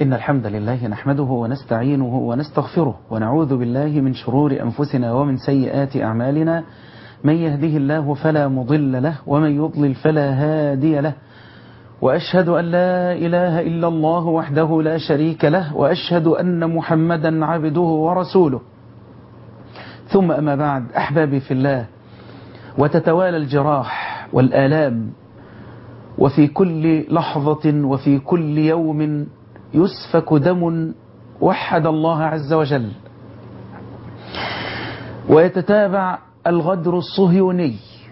إن الحمد لله نحمده ونستعينه ونستغفره ونعوذ بالله من شرور أنفسنا ومن سيئات أعمالنا من يهده الله فلا مضل له ومن يضلل فلا هادي له وأشهد أن لا إله إلا الله وحده لا شريك له وأشهد أن محمدا عبده ورسوله ثم أما بعد أحبابي في الله وتتوالى الجراح والآلام وفي كل لحظة وفي كل يوم يسفك دم وحد الله عز وجل ويتتابع الغدر الصهيوني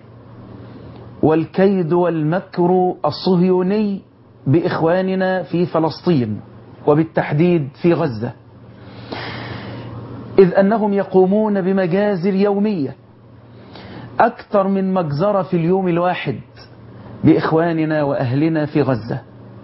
والكيد والمكر الصهيوني بإخواننا في فلسطين وبالتحديد في غزة إذ أنهم يقومون بمجازر يومية أكثر من مجزرة في اليوم الواحد بإخواننا وأهلنا في غزة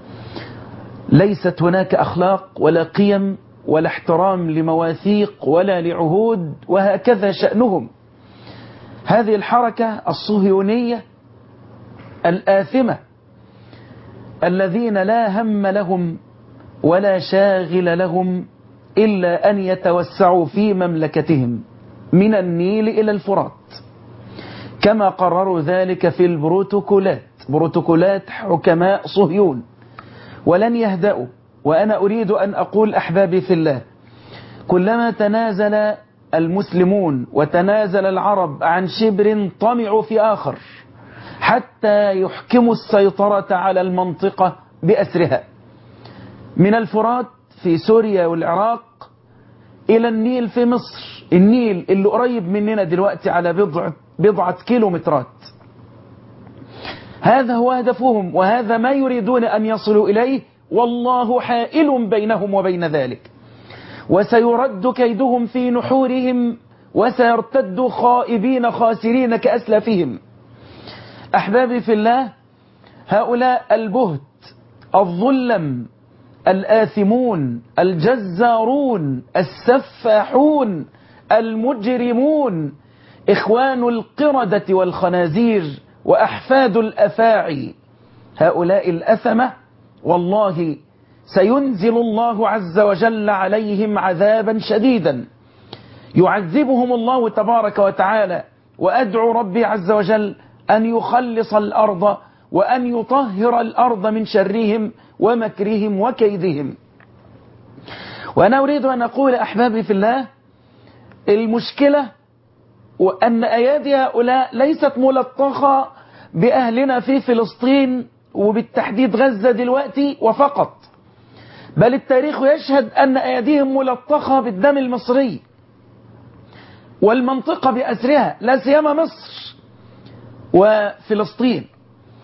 ليست هناك أخلاق ولا قيم ولا احترام لمواثيق ولا لعهود وهكذا شأنهم هذه الحركة الصهيونية الآثمة الذين لا هم لهم ولا شاغل لهم إلا أن يتوسعوا في مملكتهم من النيل إلى الفرات كما قرروا ذلك في البروتوكولات بروتوكولات حكماء صهيون ولن يهدأوا وأنا أريد أن أقول أحبابي في الله كلما تنازل المسلمون وتنازل العرب عن شبر طمعوا في آخر حتى يحكموا السيطرة على المنطقة بأسرها من الفرات في سوريا والعراق إلى النيل في مصر النيل اللي قريب مننا دلوقتي على بضعة, بضعة كيلومترات هذا هو هدفهم وهذا ما يريدون أن يصلوا إليه والله حائل بينهم وبين ذلك وسيرد كيدهم في نحورهم وسيرتد خائبين خاسرين كأسلافهم أحبابي في الله هؤلاء البهت الظلم الآثمون الجزارون السفاحون المجرمون إخوان القردة والخنازير وأحفاد الأفاعي هؤلاء الأثمة والله سينزل الله عز وجل عليهم عذابا شديدا يعذبهم الله تبارك وتعالى وأدعو ربي عز وجل أن يخلص الأرض وأن يطهر الأرض من شرهم ومكرهم وكيدهم وأنا أريد أن أقول أحبابي في الله المشكلة وأن أيادي هؤلاء ليست ملطخة بأهلنا في فلسطين وبالتحديد غزة دلوقتي وفقط بل التاريخ يشهد أن أيديهم ملطخة بالدم المصري والمنطقة بأسرها لا سيما مصر وفلسطين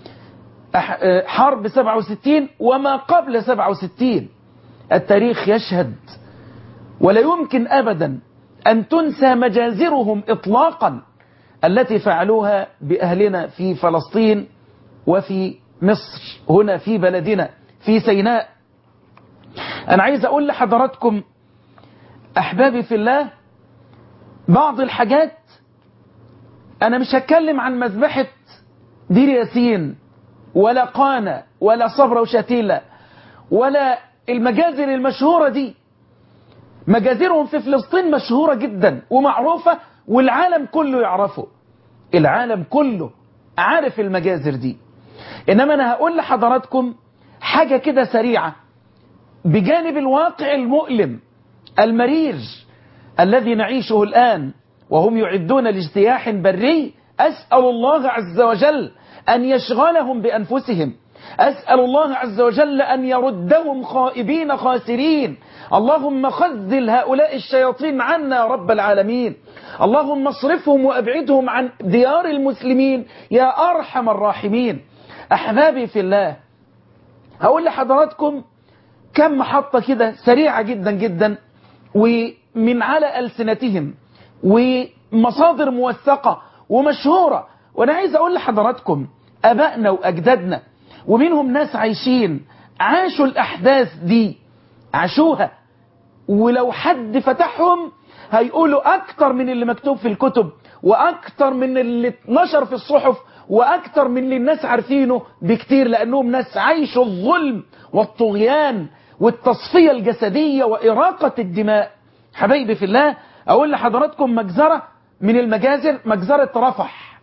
حرب 67 وما قبل 67 التاريخ يشهد ولا يمكن أبدا أن تنسى مجازرهم إطلاقا التي فعلوها بأهلنا في فلسطين وفي مصر هنا في بلدنا في سيناء أنا عايز أقول لحضراتكم أحبابي في الله بعض الحاجات أنا مش هتكلم عن مذبحة دير ياسين ولا قانا ولا صبرا وشتيلة ولا المجازر المشهورة دي مجازرهم في فلسطين مشهورة جدا ومعروفة والعالم كله يعرفه العالم كله عارف المجازر دي إنما أنا هقول لحضراتكم حاجة كده سريعة بجانب الواقع المؤلم المرير الذي نعيشه الآن وهم يعدون لاجتياح بري أسأل الله عز وجل أن يشغلهم بأنفسهم أسأل الله عز وجل أن يردهم خائبين خاسرين اللهم خذل هؤلاء الشياطين عنا يا رب العالمين اللهم اصرفهم وأبعدهم عن ديار المسلمين يا أرحم الراحمين أحبابي في الله هقول لحضراتكم كم محطة كده سريعة جدا جدا ومن على ألسنتهم ومصادر موثقة ومشهورة وأنا عايز أقول لحضراتكم أبائنا وأجدادنا ومنهم ناس عايشين عاشوا الأحداث دي عاشوها ولو حد فتحهم هيقولوا أكتر من اللي مكتوب في الكتب وأكتر من اللي اتنشر في الصحف وأكتر من اللي الناس عارفينه بكتير لأنهم ناس عايشوا الظلم والطغيان والتصفية الجسدية وإراقة الدماء حبايبي في الله أقول لحضراتكم مجزرة من المجازر مجزرة رفح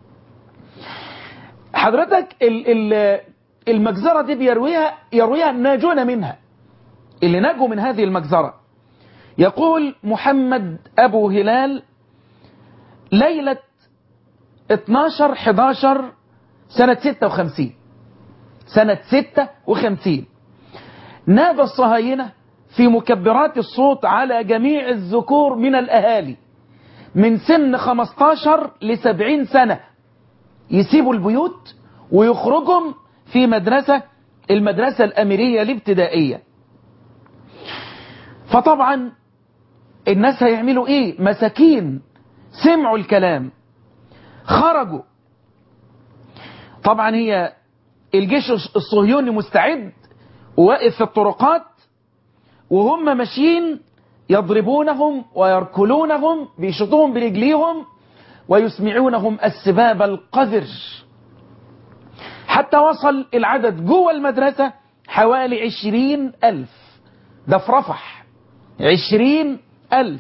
حضرتك ال ال المجزرة دي بيرويها يرويها الناجون منها اللي نجوا من هذه المجزرة يقول محمد أبو هلال ليلة 12 11 سنة 56 سنة 56 نادى الصهاينة في مكبرات الصوت على جميع الذكور من الأهالي من سن 15 ل 70 سنة يسيبوا البيوت ويخرجهم في مدرسة المدرسة الأميرية الابتدائية فطبعا الناس هيعملوا ايه مساكين سمعوا الكلام خرجوا طبعا هي الجيش الصهيوني مستعد وواقف في الطرقات وهم ماشيين يضربونهم ويركلونهم بيشطوهم برجليهم ويسمعونهم السباب القذر حتى وصل العدد جوه المدرسة حوالي عشرين ألف ده في رفح عشرين ألف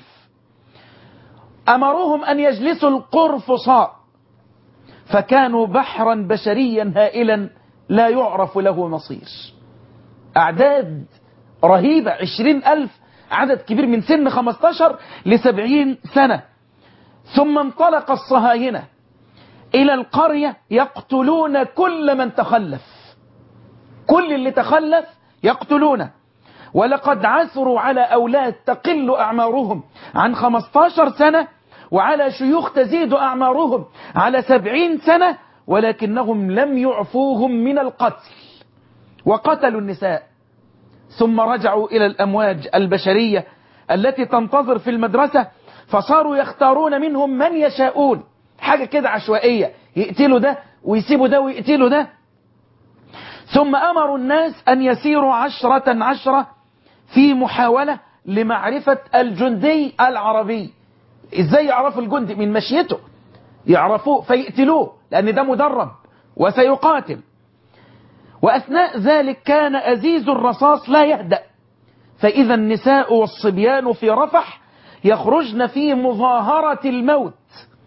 أمروهم أن يجلسوا القرفصاء فكانوا بحرا بشريا هائلا لا يعرف له مصير أعداد رهيبة عشرين ألف عدد كبير من سن خمستاشر لسبعين سنة ثم انطلق الصهاينة إلى القرية يقتلون كل من تخلف كل اللي تخلف يقتلونه ولقد عثروا على أولاد تقل أعمارهم عن 15 سنة وعلى شيوخ تزيد أعمارهم على 70 سنة ولكنهم لم يعفوهم من القتل وقتلوا النساء ثم رجعوا إلى الأمواج البشرية التي تنتظر في المدرسة فصاروا يختارون منهم من يشاءون حاجة كده عشوائية يقتلوا ده ويسيبوا ده ويقتلوا ده ثم أمروا الناس أن يسيروا عشرة عشرة في محاولة لمعرفة الجندي العربي ازاي يعرفوا الجندي من مشيته يعرفوه فيقتلوه لأن ده مدرب وسيقاتل وأثناء ذلك كان أزيز الرصاص لا يهدأ فإذا النساء والصبيان في رفح يخرجن في مظاهرة الموت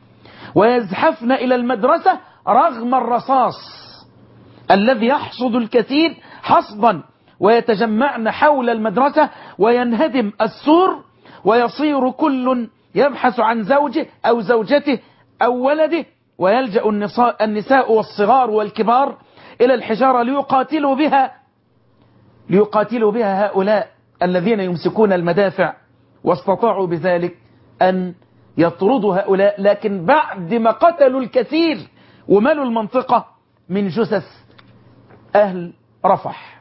ويزحفن إلى المدرسة رغم الرصاص الذي يحصد الكثير حصدا ويتجمعن حول المدرسة وينهدم السور ويصير كل يبحث عن زوجه أو زوجته أو ولده ويلجأ النساء, النساء والصغار والكبار إلى الحجارة ليقاتلوا بها ليقاتلوا بها هؤلاء الذين يمسكون المدافع واستطاعوا بذلك أن يطردوا هؤلاء لكن بعد ما قتلوا الكثير وملوا المنطقة من جثث أهل رفح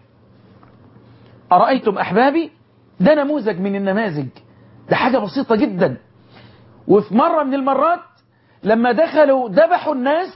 أرأيتم أحبابي ده نموذج من النماذج ده حاجة بسيطة جدا وفي مرة من المرات لما دخلوا ذبحوا الناس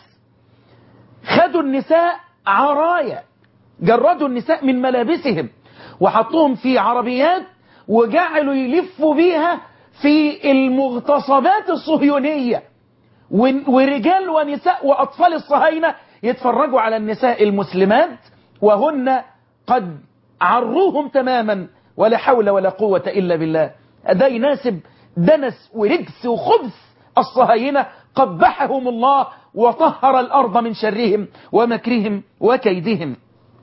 خدوا النساء عرايا جردوا النساء من ملابسهم وحطوهم في عربيات وجعلوا يلفوا بيها في المغتصبات الصهيونية ورجال ونساء وأطفال الصهاينة يتفرجوا على النساء المسلمات وهن قد عروهم تماما ولا حول ولا قوة إلا بالله ده يناسب دنس ورجس وخبث الصهاينة قبحهم الله وطهر الأرض من شرهم ومكرهم وكيدهم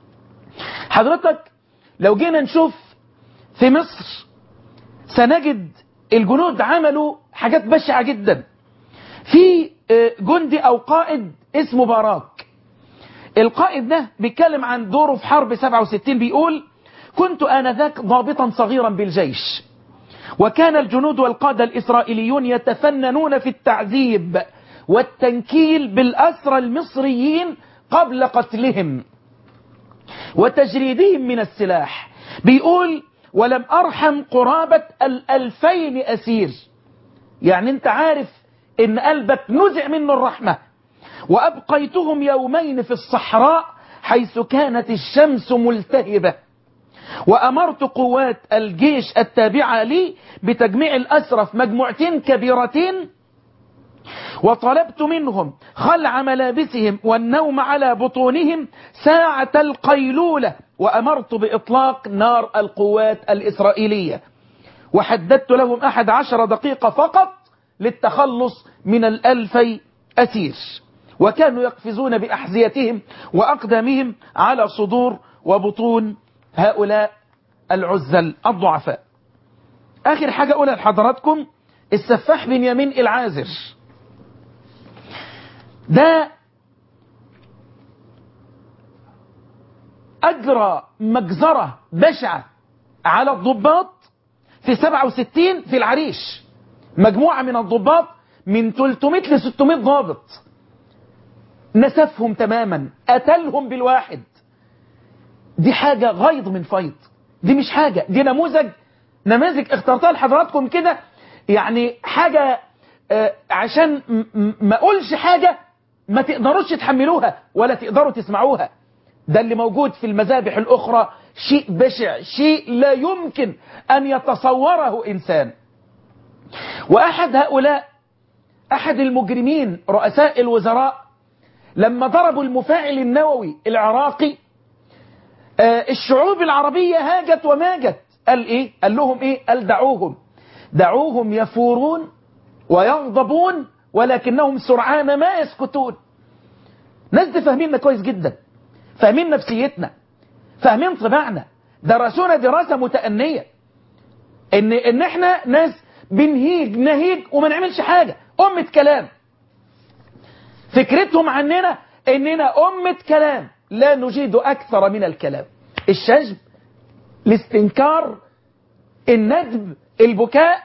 حضرتك لو جينا نشوف في مصر سنجد الجنود عملوا حاجات بشعة جدا في جندي أو قائد اسمه باراك القائد ده بيتكلم عن دوره في حرب 67 بيقول كنت آنذاك ضابطا صغيرا بالجيش وكان الجنود والقادة الإسرائيليون يتفننون في التعذيب والتنكيل بالأسرى المصريين قبل قتلهم وتجريدهم من السلاح بيقول ولم أرحم قرابة الألفين أسير يعني أنت عارف إن قلبك نزع منه الرحمة وأبقيتهم يومين في الصحراء حيث كانت الشمس ملتهبة وأمرت قوات الجيش التابعة لي بتجميع الأسرى في مجموعتين كبيرتين وطلبت منهم خلع ملابسهم والنوم على بطونهم ساعة القيلولة وأمرت بإطلاق نار القوات الإسرائيلية وحددت لهم أحد عشر دقيقة فقط للتخلص من الألفي أسير وكانوا يقفزون بأحذيتهم وأقدامهم على صدور وبطون هؤلاء العزل الضعفاء آخر حاجة أقولها لحضراتكم السفاح بنيامين العازر ده أجرى مجزرة بشعة على الضباط في 67 في العريش مجموعة من الضباط من 300 ل 600 ضابط نسفهم تماما قتلهم بالواحد دي حاجة غيض من فيض دي مش حاجة دي نموذج نماذج اخترتها لحضراتكم كده يعني حاجة آه عشان ما اقولش حاجة ما تقدروش تحملوها ولا تقدروا تسمعوها ده اللي موجود في المذابح الأخرى شيء بشع شيء لا يمكن أن يتصوره إنسان وأحد هؤلاء أحد المجرمين رؤساء الوزراء لما ضربوا المفاعل النووي العراقي آه الشعوب العربية هاجت وماجت قال إيه؟ قال لهم إيه؟ قال دعوهم دعوهم يفورون ويغضبون ولكنهم سرعان ما يسكتون ناس دي فاهميننا كويس جدا فاهمين نفسيتنا فاهمين طباعنا درسونا دراسة متأنية ان, إن احنا ناس بنهيج نهيج وما نعملش حاجة أمة كلام فكرتهم عننا اننا أمة كلام لا نجيد أكثر من الكلام الشجب الاستنكار الندب البكاء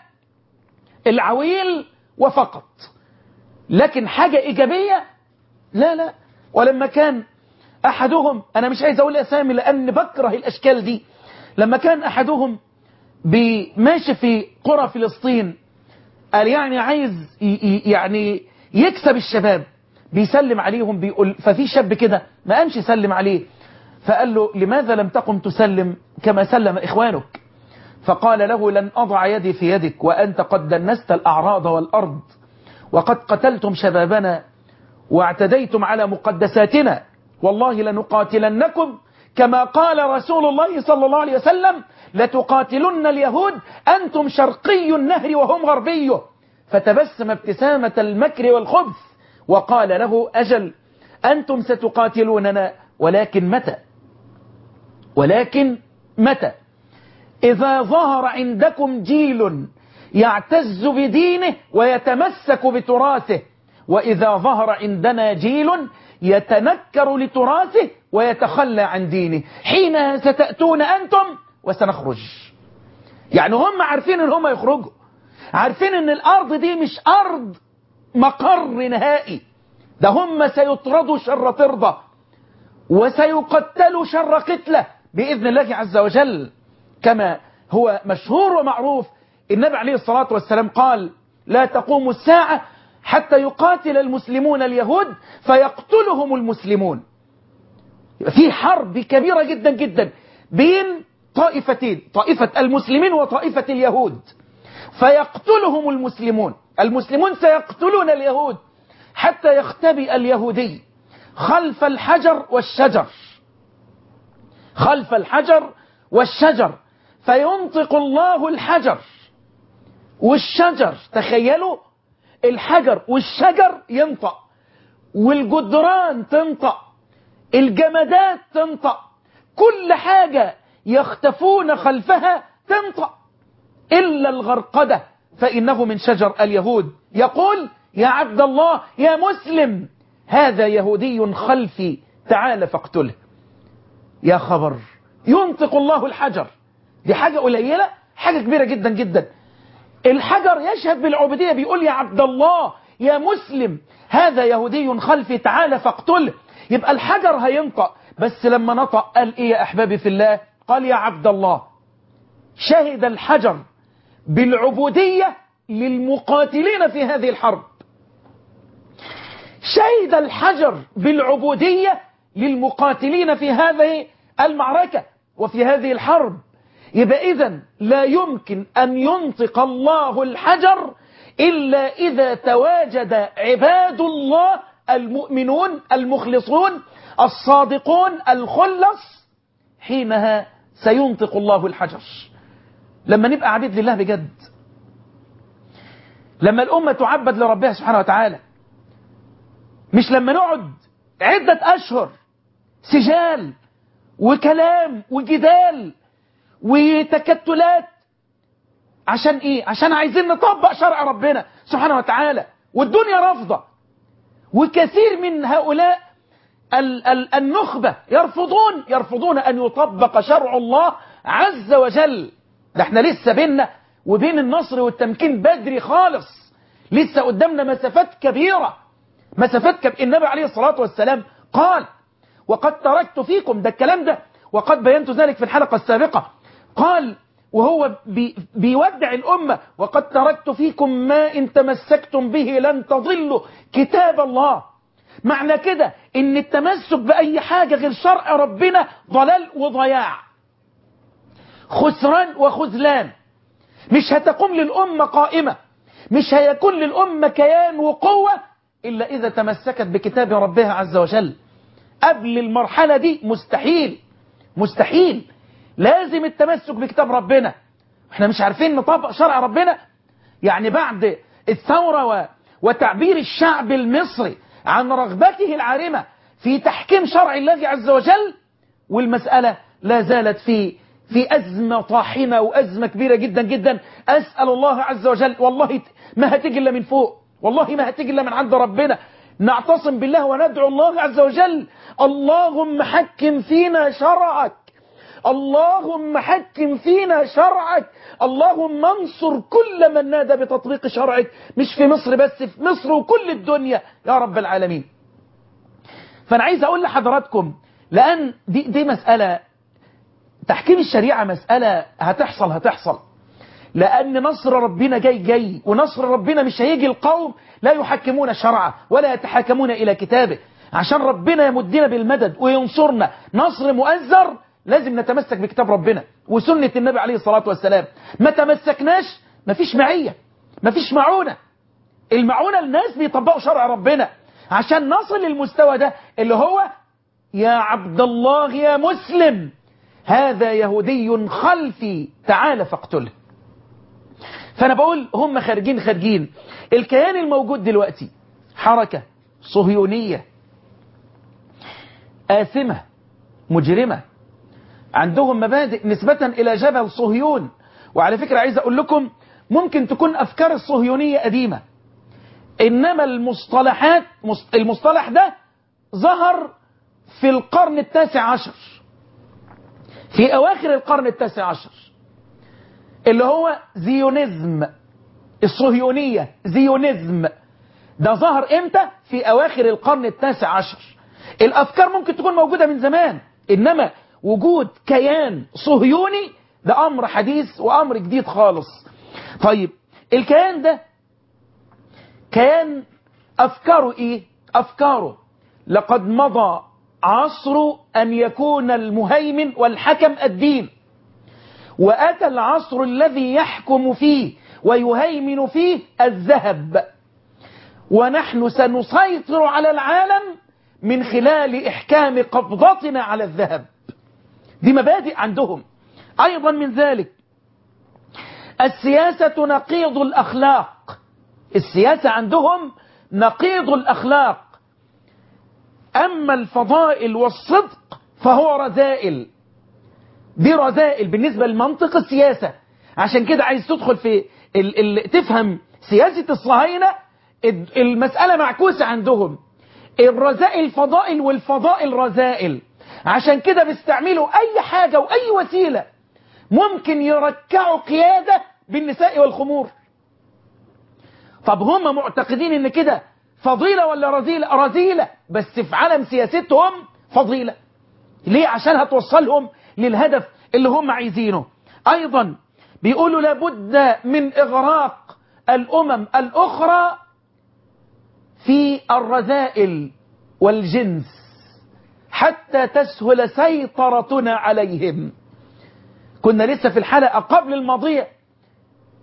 العويل وفقط لكن حاجة إيجابية لا لا ولما كان أحدهم أنا مش عايز أقول أسامي لأن بكره الأشكال دي لما كان أحدهم ماشي في قرى فلسطين قال يعني عايز يعني يكسب الشباب بيسلم عليهم بيقول ففي شاب كده ما قامش يسلم عليه فقال له لماذا لم تقم تسلم كما سلم إخوانك فقال له لن أضع يدي في يدك وأنت قد دنست الأعراض والأرض وقد قتلتم شبابنا واعتديتم على مقدساتنا والله لنقاتلنكم كما قال رسول الله صلى الله عليه وسلم لتقاتلن اليهود أنتم شرقي النهر وهم غربيه فتبسم ابتسامة المكر والخبث وقال له أجل أنتم ستقاتلوننا ولكن متى ولكن متى إذا ظهر عندكم جيل يعتز بدينه ويتمسك بتراثه وإذا ظهر عندنا جيل يتنكر لتراثه ويتخلى عن دينه حين ستأتون أنتم وسنخرج يعني هم عارفين ان هم يخرجوا عارفين ان الأرض دي مش أرض مقر نهائي ده هم سيطردوا شر طردة وسيقتلوا شر قتلة بإذن الله عز وجل كما هو مشهور ومعروف النبي عليه الصلاة والسلام قال لا تقوم الساعة حتى يقاتل المسلمون اليهود فيقتلهم المسلمون في حرب كبيرة جدا جدا بين طائفتين طائفة المسلمين وطائفة اليهود فيقتلهم المسلمون المسلمون سيقتلون اليهود حتى يختبئ اليهودي خلف الحجر والشجر خلف الحجر والشجر فينطق الله الحجر والشجر تخيلوا الحجر والشجر ينطق والجدران تنطق الجمادات تنطق كل حاجة يختفون خلفها تنطق إلا الغرقدة فإنه من شجر اليهود يقول يا عبد الله يا مسلم هذا يهودي خلفي تعال فاقتله يا خبر ينطق الله الحجر دي حاجة قليلة حاجة كبيرة جدا جدا الحجر يشهد بالعبودية بيقول يا عبد الله يا مسلم هذا يهودي خلفي تعال فاقتله يبقى الحجر هينطق بس لما نطق قال ايه يا احبابي في الله قال يا عبد الله شهد الحجر بالعبودية للمقاتلين في هذه الحرب شهد الحجر بالعبودية للمقاتلين في هذه المعركة وفي هذه الحرب يبقى إذن لا يمكن أن ينطق الله الحجر إلا إذا تواجد عباد الله المؤمنون المخلصون الصادقون الخلص حينها سينطق الله الحجر لما نبقى عبيد لله بجد لما الأمة تعبد لربها سبحانه وتعالى مش لما نقعد عدة أشهر سجال وكلام وجدال وتكتلات عشان ايه عشان عايزين نطبق شرع ربنا سبحانه وتعالى والدنيا رافضة وكثير من هؤلاء ال ال النخبة يرفضون يرفضون أن يطبق شرع الله عز وجل ده احنا لسه بيننا وبين النصر والتمكين بدري خالص لسه قدامنا مسافات كبيرة مسافات كب... النبي عليه الصلاة والسلام قال وقد تركت فيكم ده الكلام ده وقد بينت ذلك في الحلقة السابقة قال وهو بي بيودع الأمة وقد تركت فيكم ما إن تمسكتم به لن تضلوا كتاب الله معنى كده إن التمسك بأي حاجة غير شرع ربنا ضلال وضياع خسران وخذلان مش هتقوم للأمة قائمة مش هيكون للأمة كيان وقوة إلا إذا تمسكت بكتاب ربها عز وجل قبل المرحلة دي مستحيل مستحيل لازم التمسك بكتاب ربنا احنا مش عارفين نطبق شرع ربنا يعني بعد الثورة و... وتعبير الشعب المصري عن رغبته العارمة في تحكيم شرع الله عز وجل والمسألة لا زالت في في أزمة طاحنة وأزمة كبيرة جدا جدا أسأل الله عز وجل والله ما هتيجي إلا من فوق والله ما هتيجي إلا من عند ربنا نعتصم بالله وندعو الله عز وجل اللهم حكم فينا شرعك اللهم حكم فينا شرعك اللهم انصر كل من نادى بتطبيق شرعك مش في مصر بس في مصر وكل الدنيا يا رب العالمين فأنا عايز أقول لحضراتكم لأن دي, دي مسألة تحكيم الشريعة مسألة هتحصل هتحصل لأن نصر ربنا جاي جاي ونصر ربنا مش هيجي القوم لا يحكمون شرعه ولا يتحاكمون إلى كتابه عشان ربنا يمدنا بالمدد وينصرنا نصر مؤزر لازم نتمسك بكتاب ربنا وسنة النبي عليه الصلاة والسلام ما تمسكناش مفيش معية مفيش معونة المعونة الناس بيطبقوا شرع ربنا عشان نصل للمستوى ده اللي هو يا عبد الله يا مسلم هذا يهودي خلفي تعال فاقتله فأنا بقول هم خارجين خارجين الكيان الموجود دلوقتي حركة صهيونية آثمة مجرمة عندهم مبادئ نسبة إلى جبل صهيون وعلى فكرة عايز أقول لكم ممكن تكون أفكار الصهيونية قديمة إنما المصطلحات المصطلح ده ظهر في القرن التاسع عشر في أواخر القرن التاسع عشر اللي هو زيونيزم الصهيونية زيونيزم ده ظهر امتى في أواخر القرن التاسع عشر الأفكار ممكن تكون موجودة من زمان إنما وجود كيان صهيوني ده أمر حديث وأمر جديد خالص طيب الكيان ده كيان أفكاره إيه أفكاره لقد مضى عصر أن يكون المهيمن والحكم الدين وأتى العصر الذي يحكم فيه ويهيمن فيه الذهب ونحن سنسيطر على العالم من خلال إحكام قبضتنا على الذهب دي مبادئ عندهم أيضا من ذلك السياسة نقيض الأخلاق السياسة عندهم نقيض الأخلاق أما الفضائل والصدق فهو رذائل دي رذائل بالنسبة لمنطق السياسة عشان كده عايز تدخل في ال ال تفهم سياسة الصهاينة المسألة معكوسة عندهم الرذائل فضائل والفضائل رذائل عشان كده بيستعملوا أي حاجة وأي وسيلة ممكن يركعوا قيادة بالنساء والخمور طب هم معتقدين ان كده فضيلة ولا رذيلة رذيلة بس في عالم سياستهم فضيلة ليه عشان هتوصلهم للهدف اللي هم عايزينه ايضا بيقولوا لابد من اغراق الامم الاخرى في الرذائل والجنس حتى تسهل سيطرتنا عليهم كنا لسه في الحلقة قبل الماضية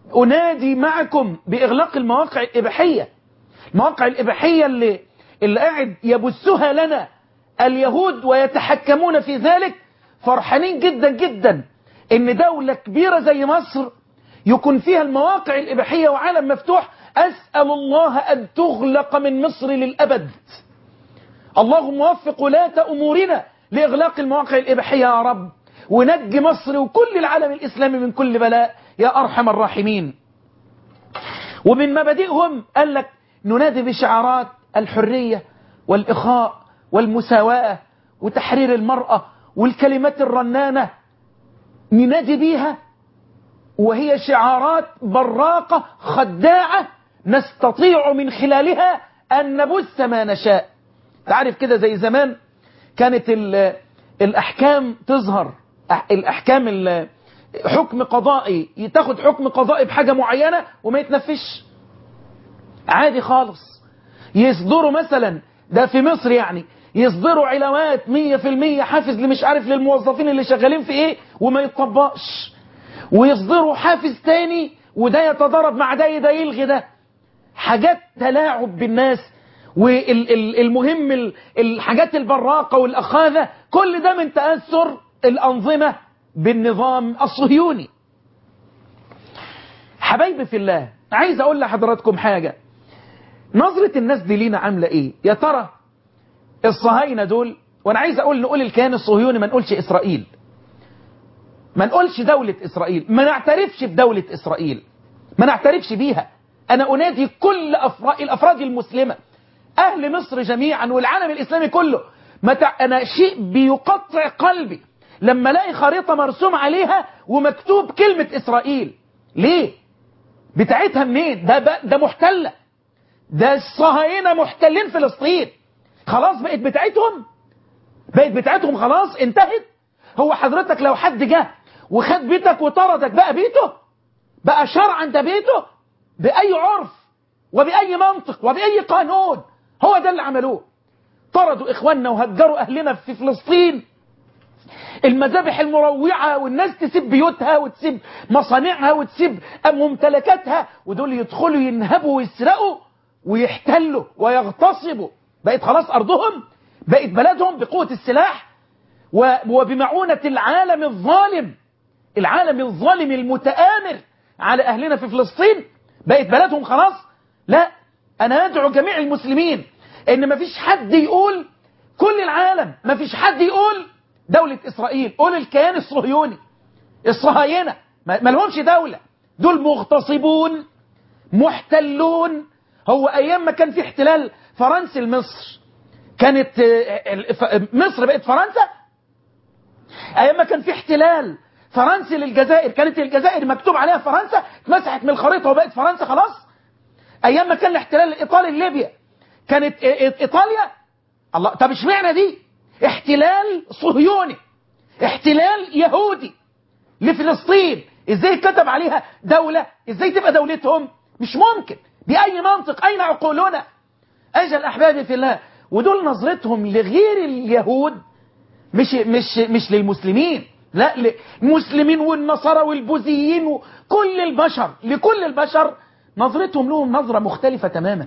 أنادي معكم بإغلاق المواقع الإباحية المواقع الإباحية اللي, اللي قاعد يبثها لنا اليهود ويتحكمون في ذلك فرحانين جدا جدا ان دولة كبيرة زي مصر يكون فيها المواقع الإباحية وعالم مفتوح أسأل الله أن تغلق من مصر للأبد اللهم وفق ولاة أمورنا لإغلاق المواقع الإباحية يا رب ونجي مصر وكل العالم الإسلامي من كل بلاء يا أرحم الراحمين ومن مبادئهم قال لك ننادي بشعارات الحرية والإخاء والمساواة وتحرير المرأة والكلمات الرنانة ننادي بيها وهي شعارات براقة خداعة نستطيع من خلالها أن نبث ما نشاء تعرف كده زي زمان كانت الأحكام تظهر الأحكام حكم قضائي تاخد حكم قضائي بحاجة معينة وما يتنفش عادي خالص يصدروا مثلا ده في مصر يعني يصدروا علاوات 100% حافز اللي مش عارف للموظفين اللي شغالين في ايه وما يطبقش ويصدروا حافز تاني وده يتضارب مع ده ده يلغي ده حاجات تلاعب بالناس والمهم الحاجات البراقة والأخاذة كل ده من تأثر الأنظمة بالنظام الصهيوني حبايبي في الله عايز أقول لحضراتكم حاجة نظرة الناس دي لينا عاملة إيه يا ترى الصهاينة دول وأنا عايز أقول نقول الكيان الصهيوني ما نقولش إسرائيل ما نقولش دولة إسرائيل ما نعترفش بدولة إسرائيل ما نعترفش بيها أنا أنادي كل أفراد الأفراد المسلمة أهل مصر جميعا والعالم الإسلامي كله متى أنا شيء بيقطع قلبي لما الاقي خريطة مرسوم عليها ومكتوب كلمة إسرائيل ليه بتاعتها منين ده, ده محتلة ده الصهاينة محتلين فلسطين خلاص بقت بتاعتهم بقت بتاعتهم خلاص انتهت هو حضرتك لو حد جه وخد بيتك وطردك بقى بيته بقى شرعا ده بيته بأي عرف وبأي منطق وبأي قانون هو ده اللي عملوه طردوا إخواننا وهجروا أهلنا في فلسطين المذابح المروعة والناس تسيب بيوتها وتسيب مصانعها وتسيب ممتلكاتها ودول يدخلوا ينهبوا ويسرقوا ويحتلوا ويغتصبوا بقت خلاص أرضهم بقت بلدهم بقوة السلاح وبمعونة العالم الظالم العالم الظالم المتآمر على أهلنا في فلسطين بقت بلدهم خلاص لا أنا أدعو جميع المسلمين إن مفيش حد يقول كل العالم مفيش حد يقول دولة إسرائيل قول الكيان الصهيوني الصهاينة ما لهمش دولة دول مغتصبون محتلون هو أيام ما كان في احتلال فرنسي لمصر كانت مصر بقت فرنسا أيام ما كان في احتلال فرنسي للجزائر كانت الجزائر مكتوب عليها فرنسا اتمسحت من الخريطة وبقت فرنسا خلاص أيام ما كان الاحتلال الإيطالي لليبيا كانت إيطاليا الله طب اشمعنى دي احتلال صهيوني احتلال يهودي لفلسطين ازاي كتب عليها دولة ازاي تبقى دولتهم مش ممكن بأي منطق أين عقولنا أجل أحبابي في الله ودول نظرتهم لغير اليهود مش, مش, مش للمسلمين لا للمسلمين والنصارى والبوذيين وكل البشر لكل البشر نظرتهم لهم نظرة مختلفة تماما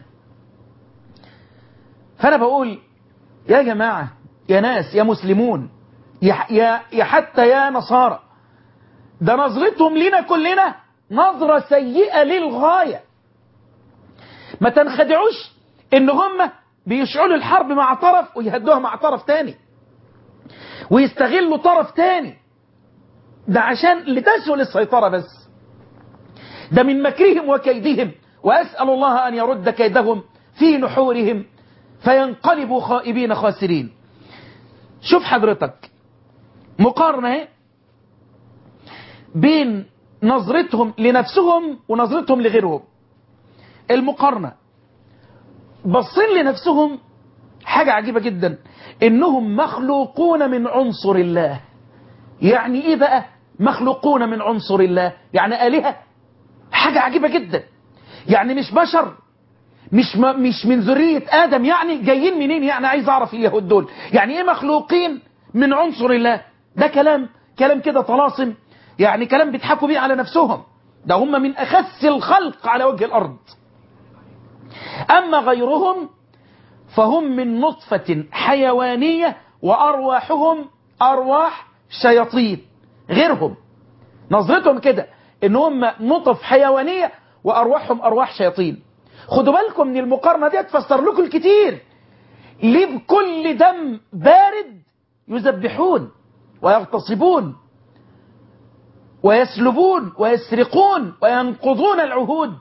فأنا بقول يا جماعة يا ناس يا مسلمون يا, يا, يا حتى يا نصارى ده نظرتهم لنا كلنا نظرة سيئة للغاية ما تنخدعوش ان هم بيشعلوا الحرب مع طرف ويهدوها مع طرف تاني ويستغلوا طرف تاني ده عشان لتسهل السيطرة بس ده من مكرهم وكيدهم وأسأل الله أن يرد كيدهم في نحورهم فينقلبوا خائبين خاسرين شوف حضرتك مقارنة بين نظرتهم لنفسهم ونظرتهم لغيرهم المقارنة بصين لنفسهم حاجة عجيبة جدا انهم مخلوقون من عنصر الله يعني ايه بقى مخلوقون من عنصر الله يعني آلهة حاجة عجيبة جدا يعني مش بشر مش مش من ذرية آدم يعني جايين منين يعني عايز أعرف اليهود دول يعني إيه مخلوقين من عنصر الله ده كلام كلام كده طلاسم يعني كلام بيضحكوا بيه على نفسهم ده هم من أخس الخلق على وجه الأرض أما غيرهم فهم من نطفة حيوانية وأرواحهم أرواح شياطين غيرهم نظرتهم كده إن هم نطف حيوانية وأرواحهم أرواح شياطين خدوا بالكم من المقارنة دي تفسر لكم الكتير ليه بكل دم بارد يذبحون ويغتصبون ويسلبون ويسرقون وينقضون العهود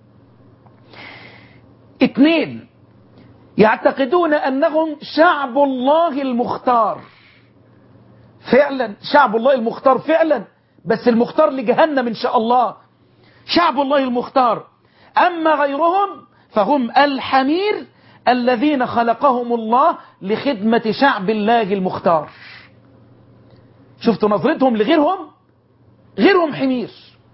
اثنين يعتقدون أنهم شعب الله المختار فعلا شعب الله المختار فعلا بس المختار لجهنم إن شاء الله شعب الله المختار أما غيرهم فهم الحمير الذين خلقهم الله لخدمة شعب الله المختار شفتوا نظرتهم لغيرهم غيرهم حمير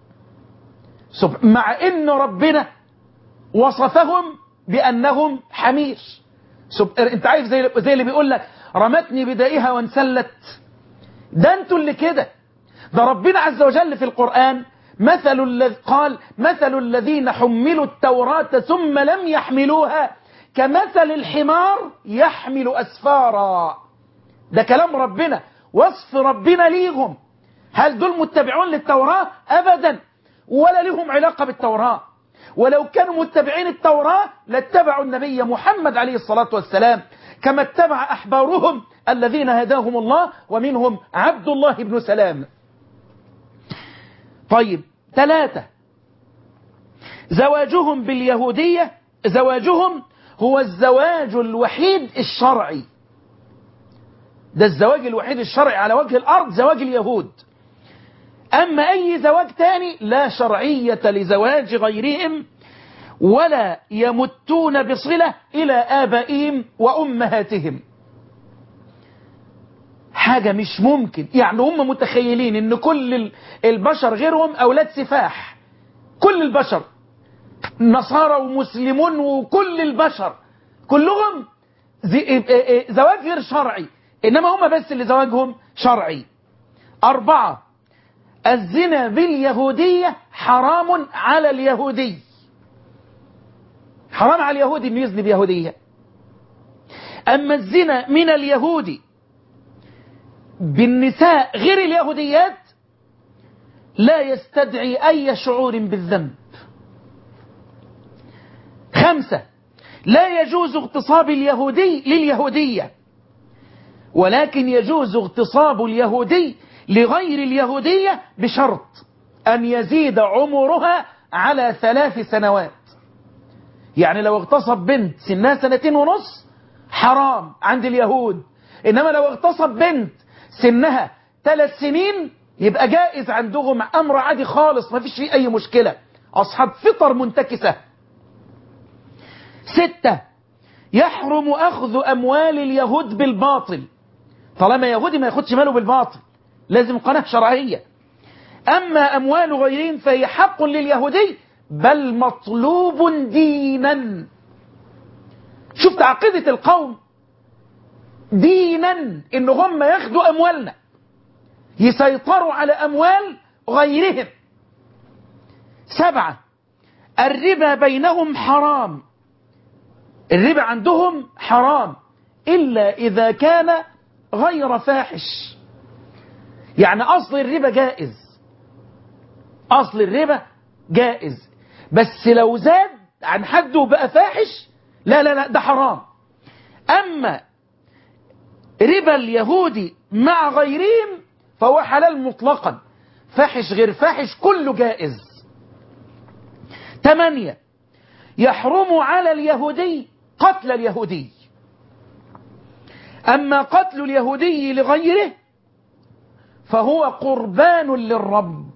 مع ان ربنا وصفهم بانهم حمير انت عارف زي زي اللي بيقول لك رمتني بدائها وانسلت ده انتوا اللي كده ده ربنا عز وجل في القرآن مثل الذي قال مثل الذين حملوا التوراة ثم لم يحملوها كمثل الحمار يحمل أسفارا ده كلام ربنا وصف ربنا ليهم هل دول متبعون للتوراة أبدا ولا لهم علاقة بالتوراة ولو كانوا متبعين التوراة لاتبعوا النبي محمد عليه الصلاة والسلام كما اتبع أحبارهم الذين هداهم الله ومنهم عبد الله بن سلام طيب ثلاثة زواجهم باليهودية زواجهم هو الزواج الوحيد الشرعي ده الزواج الوحيد الشرعي على وجه الأرض زواج اليهود أما أي زواج تاني لا شرعية لزواج غيرهم ولا يمتون بصلة إلى آبائهم وأمهاتهم حاجة مش ممكن يعني هم متخيلين ان كل البشر غيرهم أولاد سفاح كل البشر نصارى ومسلمون وكل البشر كلهم زواج غير شرعي إنما هم بس اللي زواجهم شرعي أربعة الزنا باليهودية حرام على اليهودي حرام على اليهودي انه يزني بيهودية أما الزنا من اليهودي بالنساء غير اليهوديات لا يستدعي أي شعور بالذنب خمسة لا يجوز اغتصاب اليهودي لليهودية ولكن يجوز اغتصاب اليهودي لغير اليهودية بشرط أن يزيد عمرها على ثلاث سنوات يعني لو اغتصب بنت سنها سنتين ونص حرام عند اليهود إنما لو اغتصب بنت سنها ثلاث سنين يبقى جائز عندهم أمر عادي خالص ما فيش فيه أي مشكلة أصحاب فطر منتكسة ستة يحرم أخذ أموال اليهود بالباطل طالما يهودي ما ياخدش ماله بالباطل لازم قناة شرعية أما أموال غيرهم فهي حق لليهودي بل مطلوب دينا شفت عقيدة القوم دينا إن هم ياخدوا أموالنا يسيطروا على أموال غيرهم سبعة الربا بينهم حرام الربا عندهم حرام إلا إذا كان غير فاحش يعني أصل الربا جائز أصل الربا جائز بس لو زاد عن حده بقى فاحش لا لا لا ده حرام أما ربا اليهودي مع غيرهم فهو حلال مطلقا فاحش غير فاحش كله جائز ثمانية يحرم على اليهودي قتل اليهودي أما قتل اليهودي لغيره فهو قربان للرب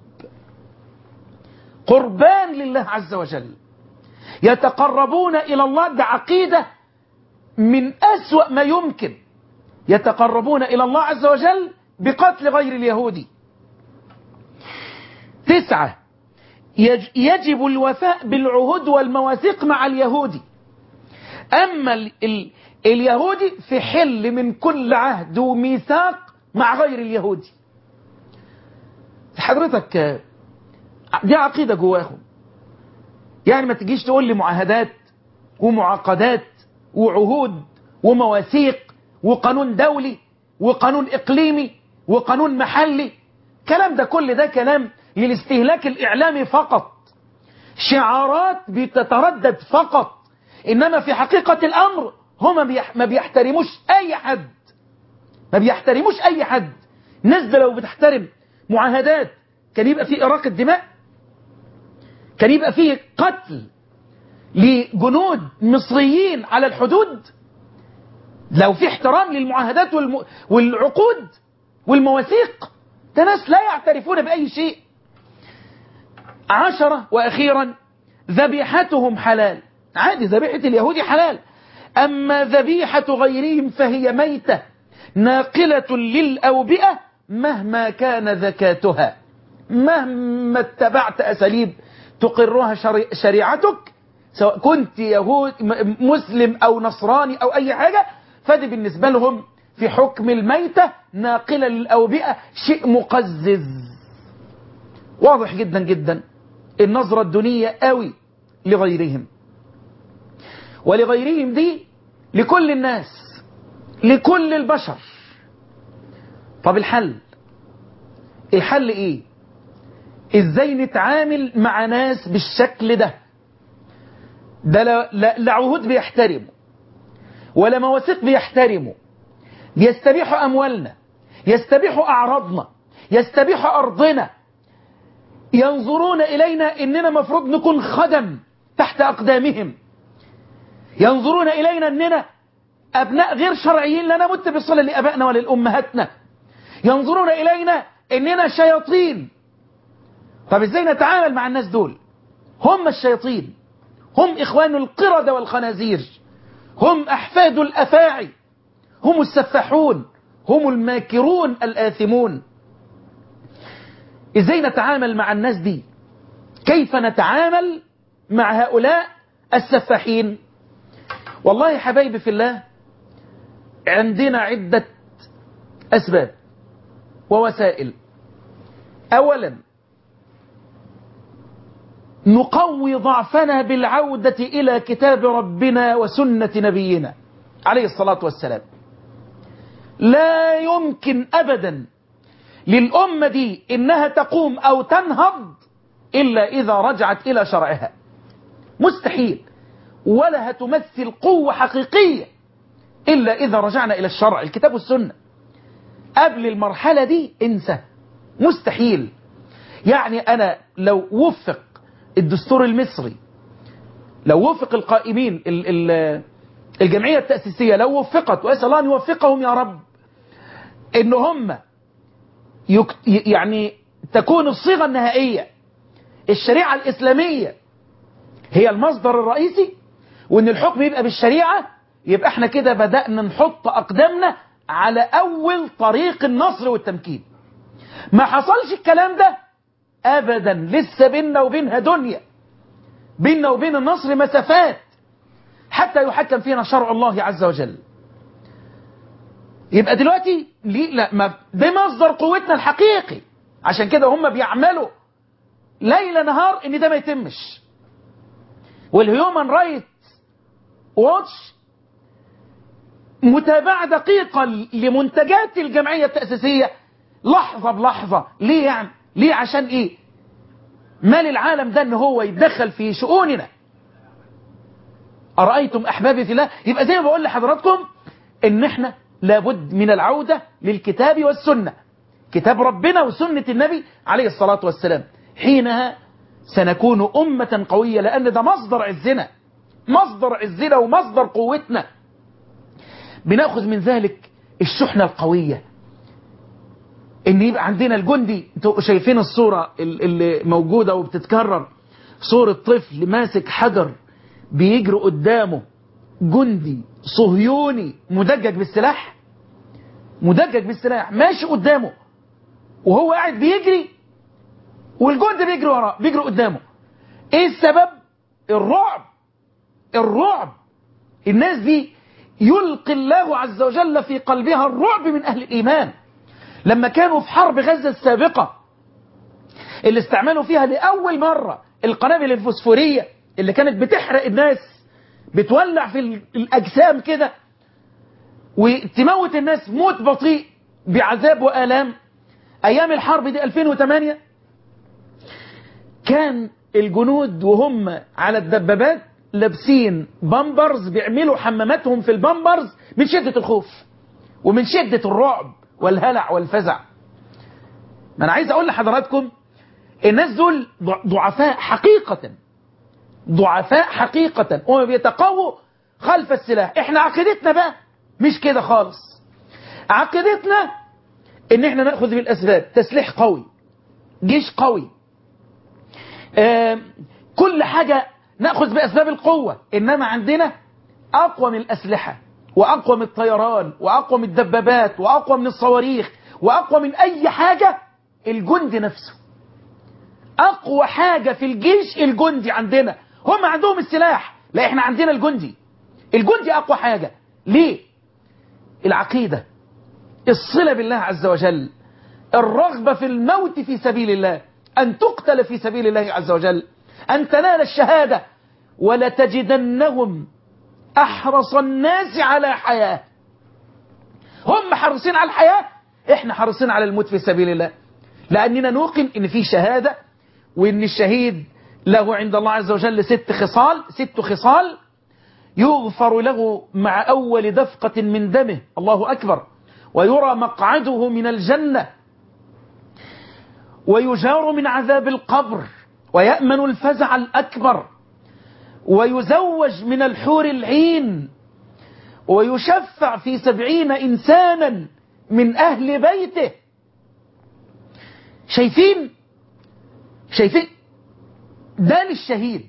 قربان لله عز وجل يتقربون إلى الله ده عقيدة من أسوأ ما يمكن يتقربون إلى الله عز وجل بقتل غير اليهودي تسعة يجب الوفاء بالعهود والمواثيق مع اليهودي أما ال ال اليهودي في حل من كل عهد وميثاق مع غير اليهودي حضرتك دي عقيدة جواهم يعني ما تجيش تقول لي معاهدات ومعاقدات وعهود ومواثيق وقانون دولي وقانون إقليمي وقانون محلي كلام ده كل ده كلام للاستهلاك الإعلامي فقط شعارات بتتردد فقط إنما في حقيقة الأمر هم بيح ما بيحترموش أي حد ما بيحترموش أي حد الناس ده لو بتحترم معاهدات كان يبقى في إراقة دماء كان يبقى فيه قتل لجنود مصريين على الحدود لو في احترام للمعاهدات والم... والعقود والمواثيق ده ناس لا يعترفون بأي شيء عشرة وأخيرا ذبيحتهم حلال عادي ذبيحة اليهود حلال أما ذبيحة غيرهم فهي ميتة ناقلة للأوبئة مهما كان ذكاتها مهما اتبعت أساليب تقرها شريعتك سواء كنت يهود مسلم أو نصراني أو أي حاجة فدي بالنسبة لهم في حكم الميتة ناقلة للأوبئة شيء مقزز واضح جدا جدا النظرة الدنية قوي لغيرهم ولغيرهم دي لكل الناس لكل البشر طب الحل الحل ايه ازاي نتعامل مع ناس بالشكل ده ده لا, لا, لا عهود بيحترموا ولا مواثيق بيحترموا يستبيحوا أموالنا يستبيحوا أعراضنا يستبيحوا أرضنا ينظرون إلينا إننا مفروض نكون خدم تحت أقدامهم ينظرون إلينا إننا أبناء غير شرعيين لا نمت بصلة لأبائنا وللأمهاتنا ينظرون إلينا إننا شياطين طب إزاي نتعامل مع الناس دول هم الشياطين هم إخوان القردة والخنازير هم أحفاد الأفاعي هم السفاحون هم الماكرون الآثمون إزاي نتعامل مع الناس دي كيف نتعامل مع هؤلاء السفاحين والله حبايبي في الله عندنا عدة أسباب ووسائل أولا نقوي ضعفنا بالعودة إلى كتاب ربنا وسنة نبينا عليه الصلاة والسلام لا يمكن أبدا للأمة دي إنها تقوم أو تنهض إلا إذا رجعت إلى شرعها مستحيل ولا هتمثل قوة حقيقية إلا إذا رجعنا إلى الشرع الكتاب والسنة قبل المرحلة دي انسى مستحيل يعني أنا لو وفق الدستور المصري لو وفق القائمين ال ال الجمعية التأسيسية لو وفقت وأسأل الله أن يوفقهم يا رب إن هم يعني تكون الصيغة النهائية الشريعة الإسلامية هي المصدر الرئيسي وإن الحكم يبقى بالشريعة يبقى احنا كده بدأنا نحط أقدامنا على أول طريق النصر والتمكين ما حصلش الكلام ده أبدا لسه بيننا وبينها دنيا بيننا وبين النصر مسافات حتى يحكم فينا شرع الله عز وجل يبقى دلوقتي ليه لا ما ده مصدر قوتنا الحقيقي عشان كده هم بيعملوا ليل نهار ان ده ما يتمش والهيومن رايت واتش متابعة دقيقة لمنتجات الجمعية التأسيسية لحظة بلحظة ليه يعني ليه عشان ايه مال العالم ده ان هو يتدخل في شؤوننا أرأيتم أحبابي في الله يبقى زي ما بقول لحضراتكم ان احنا لابد من العودة للكتاب والسنة كتاب ربنا وسنة النبي عليه الصلاة والسلام حينها سنكون أمة قوية لأن ده مصدر عزنا مصدر عزنا ومصدر قوتنا بناخذ من ذلك الشحنة القوية ان يبقى عندنا الجندي انتوا شايفين الصورة اللي موجودة وبتتكرر صورة طفل ماسك حجر بيجري قدامه جندي صهيوني مدجج بالسلاح مدجج بالسلاح ماشي قدامه وهو قاعد بيجري والجندي بيجري وراه بيجري قدامه ايه السبب الرعب الرعب الناس دي يلقي الله عز وجل في قلبها الرعب من أهل الإيمان لما كانوا في حرب غزة السابقة اللي استعملوا فيها لأول مرة القنابل الفوسفورية اللي كانت بتحرق الناس بتولع في الأجسام كده وتموت الناس موت بطيء بعذاب وآلام أيام الحرب دي 2008 كان الجنود وهم على الدبابات لابسين بامبرز بيعملوا حماماتهم في البامبرز من شدة الخوف ومن شدة الرعب والهلع والفزع ما أنا عايز أقول لحضراتكم الناس دول ضعفاء حقيقة ضعفاء حقيقة وما بيتقووا خلف السلاح احنا عقيدتنا بقى مش كده خالص عقيدتنا ان احنا ناخذ بالاسباب تسليح قوي جيش قوي آه كل حاجة ناخذ باسباب القوة انما عندنا اقوى من الاسلحة واقوى من الطيران واقوى من الدبابات واقوى من الصواريخ واقوى من اي حاجة الجندي نفسه اقوى حاجة في الجيش الجندي عندنا هم عندهم السلاح لا احنا عندنا الجندي الجندي اقوى حاجة ليه العقيدة الصلة بالله عز وجل الرغبة في الموت في سبيل الله أن تقتل في سبيل الله عز وجل أن تنال الشهادة ولتجدنهم أحرص الناس على حياة هم حريصين على الحياة احنا حريصين على الموت في سبيل الله لأننا نوقن ان في شهادة وان الشهيد له عند الله عز وجل ست خصال ست خصال يغفر له مع أول دفقة من دمه الله أكبر ويرى مقعده من الجنة ويجار من عذاب القبر ويأمن الفزع الأكبر ويزوج من الحور العين ويشفع في سبعين إنسانا من أهل بيته شايفين شايفين ده للشهيد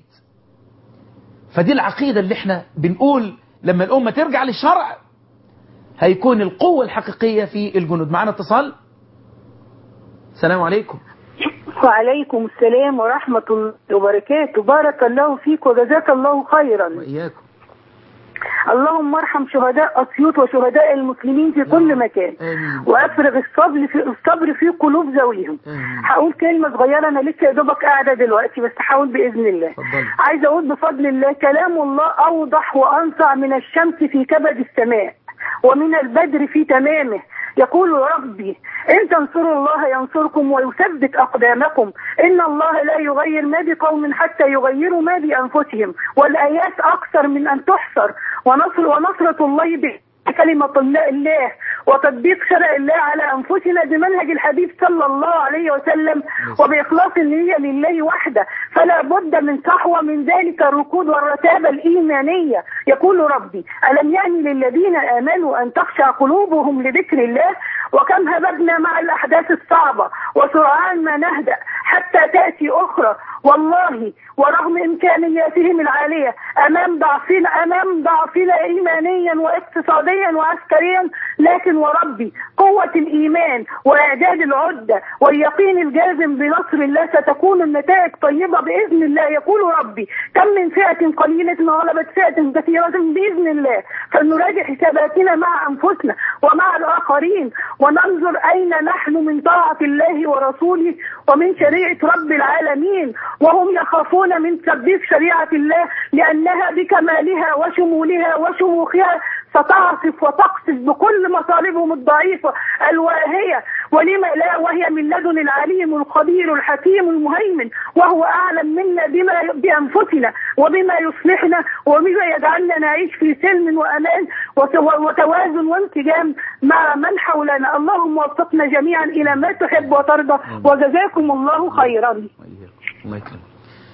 فدي العقيدة اللي احنا بنقول لما الأمة ترجع للشرع هيكون القوة الحقيقية في الجنود معنا اتصال السلام عليكم وعليكم السلام ورحمة الله وبركاته بارك الله فيك وجزاك الله خيرا وإياكم اللهم ارحم شهداء أسيوط وشهداء المسلمين في كل مكان آمين. وأفرغ الصبر في الصبر في قلوب ذويهم آمين. هقول كلمة صغيرة أنا لسه يا دوبك قاعدة دلوقتي بس هحاول بإذن الله اتفضلي. عايزة أقول بفضل الله كلام الله أوضح وأنصع من الشمس في كبد السماء ومن البدر في تمامه يقول ربي إن تنصروا الله ينصركم ويثبت أقدامكم إن الله لا يغير ما بقوم حتى يغيروا ما بأنفسهم والآيات أكثر من أن تحصر ونصر ونصرة الله به كلمة الله وتطبيق شرع الله على أنفسنا بمنهج الحبيب صلى الله عليه وسلم وبإخلاص النية لله وحده فلا بد من صحوة من ذلك الركود والرتابة الإيمانية يقول ربي ألم يعني للذين آمنوا أن تخشع قلوبهم لذكر الله وكم هببنا مع الأحداث الصعبة وسرعان ما نهدأ حتى تأتي أخرى والله ورغم إمكانياتهم العالية أمام ضعفنا أمام ضعفنا إيمانيا واقتصاديا وعسكريا لكن وربي قوة الإيمان وإعداد العدة واليقين الجازم بنصر الله ستكون النتائج طيبة بإذن الله يقول ربي كم من فئة قليلة غلبت فئة كثيرة بإذن الله فلنراجع حساباتنا مع أنفسنا ومع الآخرين وننظر أين نحن من طاعة الله ورسوله ومن شريعة رب العالمين وهم يخافون من تطبيق شريعة الله لأنها بكمالها وشمولها وشموخها ستعصف وتقصف بكل مطالبهم الضعيفة الواهية ولما لا وهي من لدن العليم الخبير الحكيم المهيمن وهو أعلم منا بما بأنفسنا وبما يصلحنا وبما يجعلنا نعيش في سلم وأمان وتو- وتوازن وانسجام مع من حولنا اللهم وفقنا جميعا إلى ما تحب وترضى وجزاكم الله خيرا وإياكم. الله يكرمك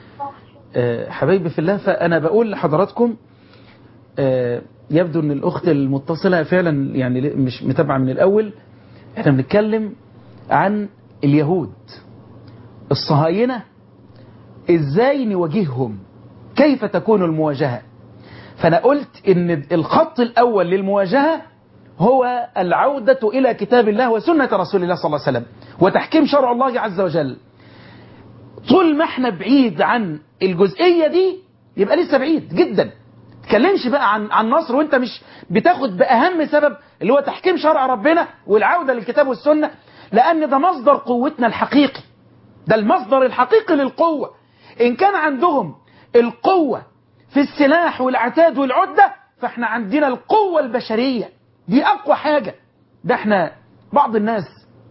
آه، حبايبي في الله فأنا بقول لحضراتكم آه، يبدو أن الأخت المتصلة فعلا يعني مش متابعة من الأول احنا بنتكلم عن اليهود الصهاينة ازاي نواجههم كيف تكون المواجهة فأنا قلت ان الخط الأول للمواجهة هو العودة إلى كتاب الله وسنة رسول الله صلى الله عليه وسلم وتحكيم شرع الله عز وجل طول ما احنا بعيد عن الجزئية دي يبقى لسه بعيد جدا تكلمش بقى عن عن نصر وانت مش بتاخد بأهم سبب اللي هو تحكيم شرع ربنا والعودة للكتاب والسنة لأن ده مصدر قوتنا الحقيقي ده المصدر الحقيقي للقوة إن كان عندهم القوة في السلاح والعتاد والعدة فاحنا عندنا القوة البشرية دي أقوى حاجة ده احنا بعض الناس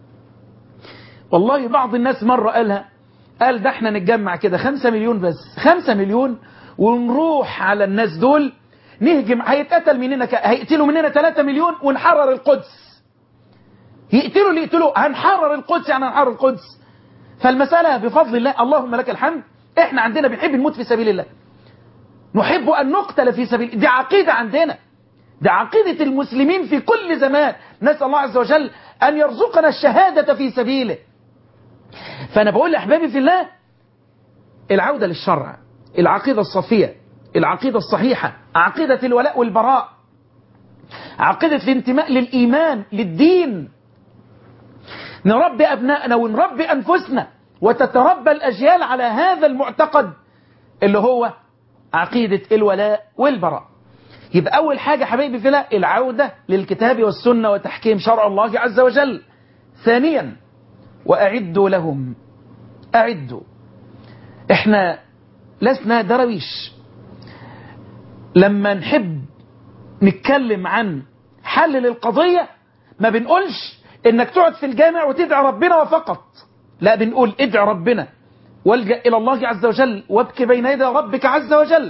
والله بعض الناس مرة قالها قال ده احنا نتجمع كده خمسة مليون بس خمسة مليون ونروح على الناس دول نهجم هيتقتل مننا ك... هيقتلوا مننا 3 مليون ونحرر القدس يقتلوا اللي يقتلوا هنحرر القدس يعني هنحرر القدس فالمسألة بفضل الله اللهم لك الحمد احنا عندنا بنحب نموت في سبيل الله نحب أن نقتل في سبيل دي عقيدة عندنا دي عقيدة المسلمين في كل زمان نسأل الله عز وجل أن يرزقنا الشهادة في سبيله فأنا بقول لأحبابي في الله العودة للشرع العقيدة الصفية العقيدة الصحيحة عقيدة الولاء والبراء عقيدة الانتماء للإيمان للدين نربي أبنائنا ونربي أنفسنا وتتربى الأجيال على هذا المعتقد اللي هو عقيدة الولاء والبراء يبقى أول حاجة حبيبي في الله العودة للكتاب والسنة وتحكيم شرع الله عز وجل ثانيا وأعدوا لهم أعدوا احنا لسنا درويش لما نحب نتكلم عن حل للقضية ما بنقولش انك تقعد في الجامع وتدعي ربنا وفقط لا بنقول ادعي ربنا والجأ إلى الله عز وجل وابكي بين يدي ربك عز وجل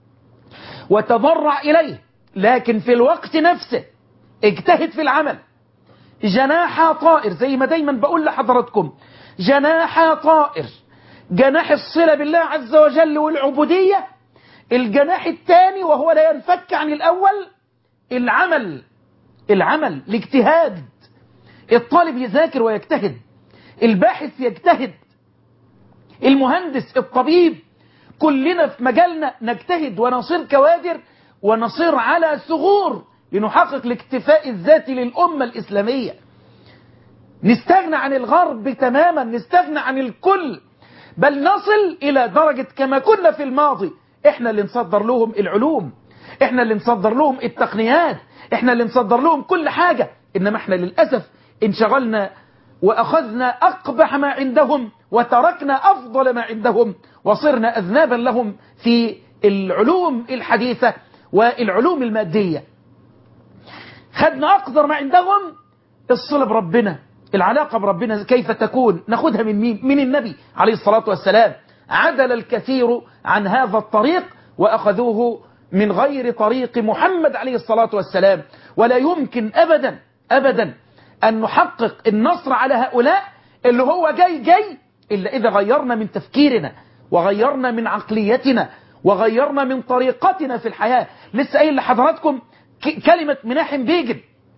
وتضرع إليه لكن في الوقت نفسه اجتهد في العمل جناح طائر زي ما دايما بقول لحضراتكم جناح طائر جناح الصلة بالله عز وجل والعبودية الجناح الثاني وهو لا ينفك عن الأول العمل العمل الاجتهاد الطالب يذاكر ويجتهد الباحث يجتهد المهندس الطبيب كلنا في مجالنا نجتهد ونصير كوادر ونصير على ثغور لنحقق الاكتفاء الذاتي للأمة الإسلامية نستغنى عن الغرب تماما نستغنى عن الكل بل نصل إلى درجة كما كنا في الماضي احنا اللي نصدر لهم العلوم احنا اللي نصدر لهم التقنيات احنا اللي نصدر لهم كل حاجة إنما احنا للأسف انشغلنا وأخذنا أقبح ما عندهم وتركنا أفضل ما عندهم وصرنا أذنابا لهم في العلوم الحديثة والعلوم المادية خدنا أقدر ما عندهم الصلة بربنا العلاقة بربنا كيف تكون ناخدها من مين من النبي عليه الصلاة والسلام عدل الكثير عن هذا الطريق وأخذوه من غير طريق محمد عليه الصلاة والسلام ولا يمكن أبدا أبدا أن نحقق النصر على هؤلاء اللي هو جاي جاي إلا إذا غيرنا من تفكيرنا وغيرنا من عقليتنا وغيرنا من طريقتنا في الحياة لسه قايل لحضراتكم كلمة مناحم بيجن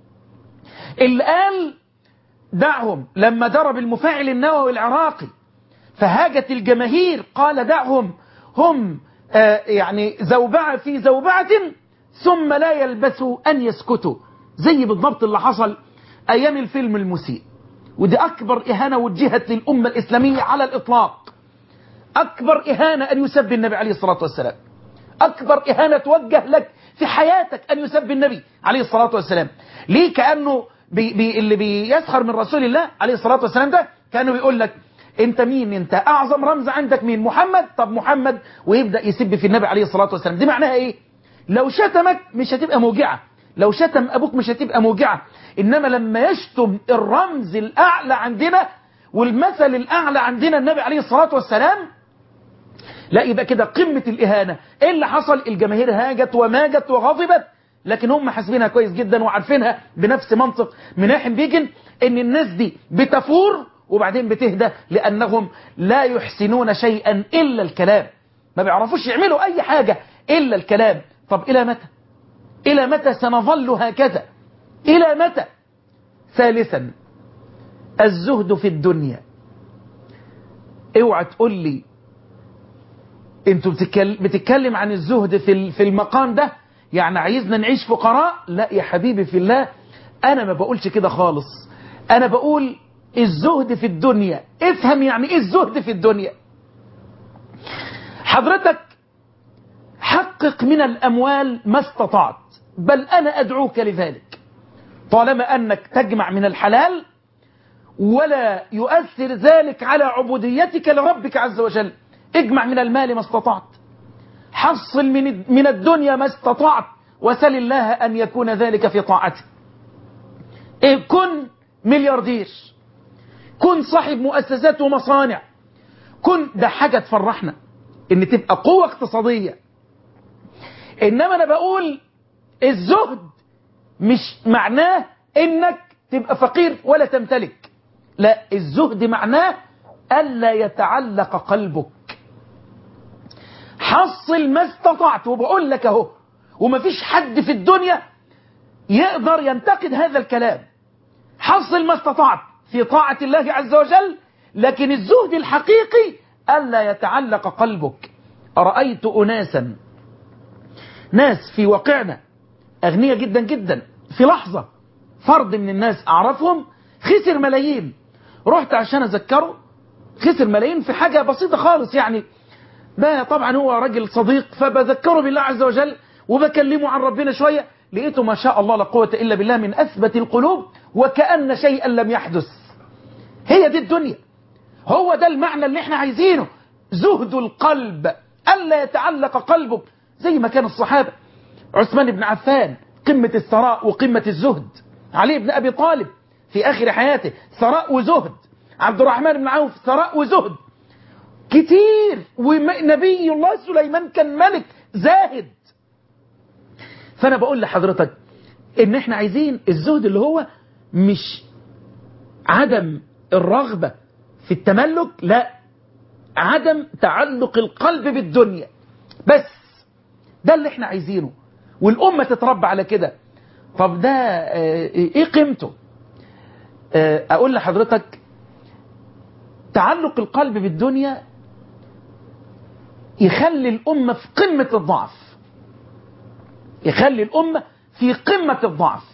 اللي قال دعهم لما ضرب المفاعل النووي العراقي فهاجت الجماهير قال دعهم هم آه يعني زوبعة في زوبعة ثم لا يلبثوا أن يسكتوا زي بالضبط اللي حصل أيام الفيلم المسيء ودي أكبر إهانة وجهت للأمة الإسلامية على الإطلاق أكبر إهانة أن يسب النبي عليه الصلاة والسلام أكبر إهانة توجه لك في حياتك أن يسب النبي عليه الصلاة والسلام ليه كأنه بي بي اللي بيسخر من رسول الله عليه الصلاة والسلام ده كانوا بيقول لك انت مين انت اعظم رمز عندك مين محمد طب محمد ويبدأ يسب في النبي عليه الصلاة والسلام دي معناها ايه لو شتمك مش هتبقى موجعة لو شتم ابوك مش هتبقى موجعة انما لما يشتم الرمز الاعلى عندنا والمثل الاعلى عندنا النبي عليه الصلاة والسلام لا يبقى كده قمة الاهانة ايه اللي حصل الجماهير هاجت وماجت وغضبت لكن هم حاسبينها كويس جدا وعارفينها بنفس منطق مناحم بيجن ان الناس دي بتفور وبعدين بتهدى لانهم لا يحسنون شيئا الا الكلام ما بيعرفوش يعملوا اي حاجة الا الكلام طب الى متى الى متى سنظل هكذا الى متى ثالثا الزهد في الدنيا اوعى تقول لي انتوا بتتكلم عن الزهد في في المقام ده يعني عايزنا نعيش فقراء لا يا حبيبي في الله انا ما بقولش كده خالص انا بقول الزهد في الدنيا افهم يعني ايه الزهد في الدنيا حضرتك حقق من الاموال ما استطعت بل انا ادعوك لذلك طالما انك تجمع من الحلال ولا يؤثر ذلك على عبوديتك لربك عز وجل اجمع من المال ما استطعت حصل من من الدنيا ما استطعت وسل الله أن يكون ذلك في طاعته إيه كن ملياردير كن صاحب مؤسسات ومصانع كن ده حاجة تفرحنا ان تبقى قوة اقتصادية انما انا بقول الزهد مش معناه انك تبقى فقير ولا تمتلك لا الزهد معناه ألا يتعلق قلبك حصل ما استطعت وبقول لك اهو ومفيش حد في الدنيا يقدر ينتقد هذا الكلام حصل ما استطعت في طاعة الله عز وجل لكن الزهد الحقيقي ألا يتعلق قلبك أرأيت أناسا ناس في واقعنا أغنية جدا جدا في لحظة فرد من الناس أعرفهم خسر ملايين رحت عشان أذكره خسر ملايين في حاجة بسيطة خالص يعني ما طبعا هو راجل صديق فبذكره بالله عز وجل وبكلمه عن ربنا شوية لقيته ما شاء الله لا قوة إلا بالله من أثبت القلوب وكأن شيئا لم يحدث هي دي الدنيا هو ده المعنى اللي احنا عايزينه زهد القلب ألا يتعلق قلبك زي ما كان الصحابة عثمان بن عفان قمة الثراء وقمة الزهد علي بن أبي طالب في آخر حياته ثراء وزهد عبد الرحمن بن عوف ثراء وزهد كتير ونبي الله سليمان كان ملك زاهد فأنا بقول لحضرتك إن إحنا عايزين الزهد اللي هو مش عدم الرغبة في التملك لا عدم تعلق القلب بالدنيا بس ده اللي احنا عايزينه والأمة تتربى على كده طب ده اه ايه قيمته اه اقول لحضرتك تعلق القلب بالدنيا يخلي الأمة في قمة الضعف يخلي الأمة في قمة الضعف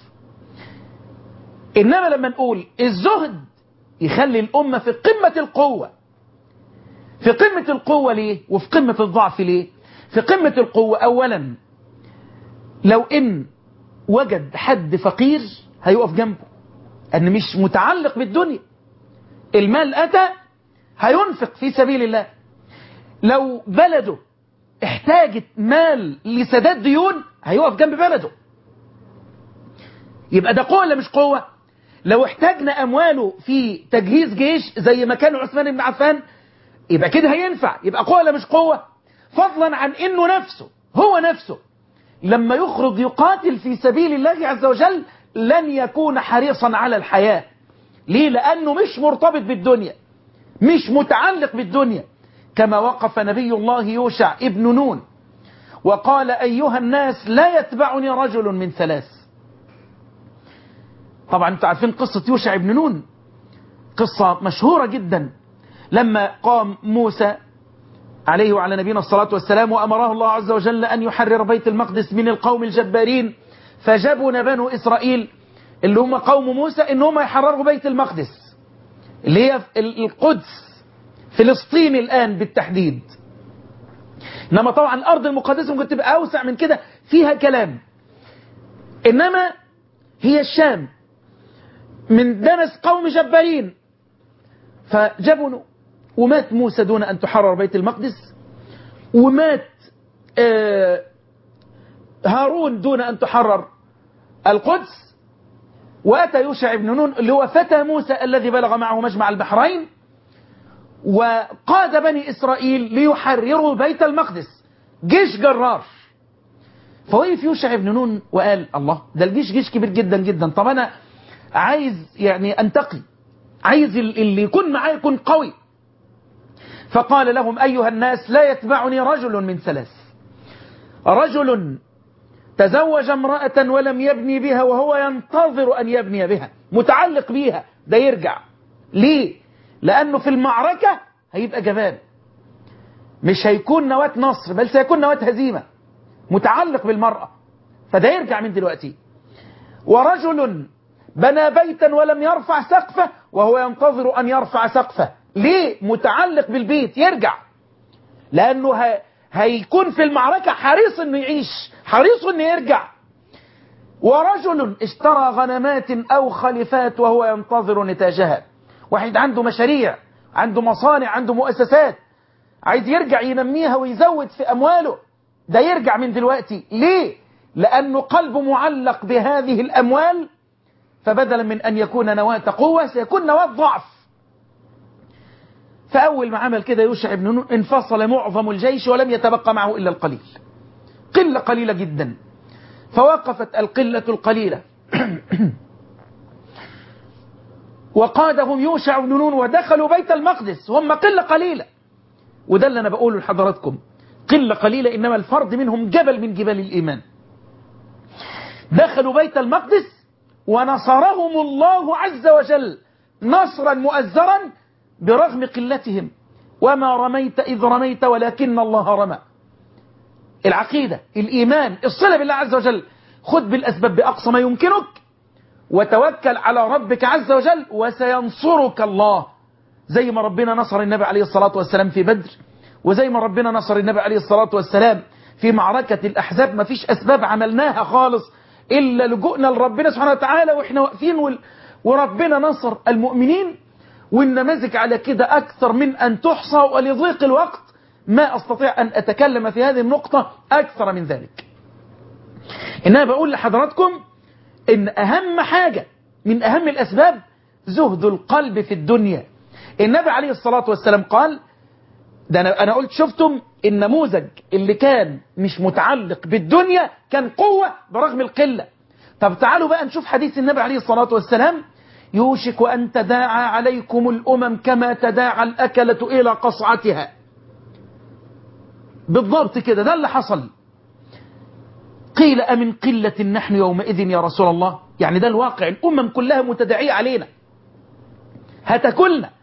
إنما لما نقول الزهد يخلي الأمة في قمة القوة في قمة القوة ليه وفي قمة الضعف ليه في قمة القوة أولا لو إن وجد حد فقير هيقف جنبه أن مش متعلق بالدنيا المال أتى هينفق في سبيل الله لو بلده احتاجت مال لسداد ديون هيقف جنب بلده يبقى ده قوة ولا مش قوة لو احتاجنا أمواله في تجهيز جيش زي ما كان عثمان بن عفان يبقى كده هينفع يبقى قوة ولا مش قوة فضلا عن انه نفسه هو نفسه لما يخرج يقاتل في سبيل الله عز وجل لن يكون حريصا على الحياة ليه لأنه مش مرتبط بالدنيا مش متعلق بالدنيا كما وقف نبي الله يوشع ابن نون وقال أيها الناس لا يتبعني رجل من ثلاث طبعا انتوا عارفين قصة يوشع ابن نون قصة مشهورة جدا لما قام موسى عليه وعلى نبينا الصلاة والسلام وأمره الله عز وجل أن يحرر بيت المقدس من القوم الجبارين فجبن بنو إسرائيل اللي هم قوم موسى إن هم يحرروا بيت المقدس اللي هي القدس فلسطين الآن بالتحديد إنما طبعا الأرض المقدسة ممكن تبقى أوسع من كده فيها كلام إنما هي الشام من دنس قوم جبارين فجبنوا ومات موسى دون أن تحرر بيت المقدس ومات آه هارون دون أن تحرر القدس وأتى يوشع بن نون اللي هو فتى موسى الذي بلغ معه مجمع البحرين وقاد بني إسرائيل ليحرروا بيت المقدس جيش جرار فوقف يوشع بن نون وقال الله ده الجيش جيش كبير جدا جدا طب أنا عايز يعني أنتقي عايز اللي يكون معايا يكون قوي فقال لهم أيها الناس لا يتبعني رجل من ثلاث رجل تزوج امرأة ولم يبني بها وهو ينتظر أن يبني بها متعلق بيها ده يرجع ليه لأنه في المعركة هيبقى جبان مش هيكون نواة نصر بل سيكون نواة هزيمة متعلق بالمرأة فده يرجع من دلوقتي ورجل بنى بيتا ولم يرفع سقفه وهو ينتظر أن يرفع سقفه ليه متعلق بالبيت يرجع لأنه ه... هيكون في المعركة حريص أنه يعيش حريص أنه يرجع ورجل اشترى غنمات أو خلفات وهو ينتظر نتاجها واحد عنده مشاريع عنده مصانع عنده مؤسسات عايز يرجع ينميها ويزود في أمواله ده يرجع من دلوقتي ليه؟ لأنه قلبه معلق بهذه الأموال فبدلا من أن يكون نواة قوة سيكون نواة ضعف فأول ما عمل كده يوشع بن نون انفصل معظم الجيش ولم يتبقى معه إلا القليل قلة قليلة جدا فوقفت القلة القليلة وقادهم يوشع بن نون ودخلوا بيت المقدس هم قلة قليلة وده اللي أنا بقوله لحضراتكم قلة قليلة إنما الفرد منهم جبل من جبال الإيمان دخلوا بيت المقدس ونصرهم الله عز وجل نصرا مؤزرا برغم قلتهم وما رميت إذ رميت ولكن الله رمى العقيدة الإيمان الصلة بالله عز وجل خذ بالأسباب بأقصى ما يمكنك وتوكل على ربك عز وجل وسينصرك الله زي ما ربنا نصر النبي عليه الصلاة والسلام في بدر وزي ما ربنا نصر النبي عليه الصلاة والسلام في معركة الأحزاب ما فيش أسباب عملناها خالص إلا لجوءنا لربنا سبحانه وتعالى وإحنا واقفين وال... وربنا نصر المؤمنين والنماذج على كده أكثر من أن تحصى ولضيق الوقت ما أستطيع أن أتكلم في هذه النقطة أكثر من ذلك إنها بقول لحضراتكم إن أهم حاجة من أهم الأسباب زهد القلب في الدنيا النبي عليه الصلاة والسلام قال ده أنا, أنا قلت شفتم النموذج اللي كان مش متعلق بالدنيا كان قوة برغم القلة طب تعالوا بقى نشوف حديث النبي عليه الصلاة والسلام يوشك أن تداعى عليكم الأمم كما تداعى الأكلة إلى قصعتها بالضبط كده ده اللي حصل قيل أمن قلة نحن يومئذ يا رسول الله يعني ده الواقع الأمم كلها متداعية علينا هتكلنا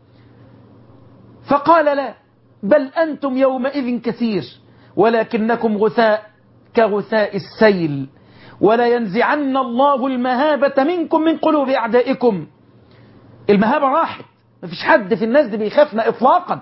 فقال لا بل أنتم يومئذ كثير ولكنكم غثاء كغثاء السيل ولا ينزعن الله المهابة منكم من قلوب أعدائكم المهابة راحت مفيش حد في الناس دي بيخافنا إطلاقا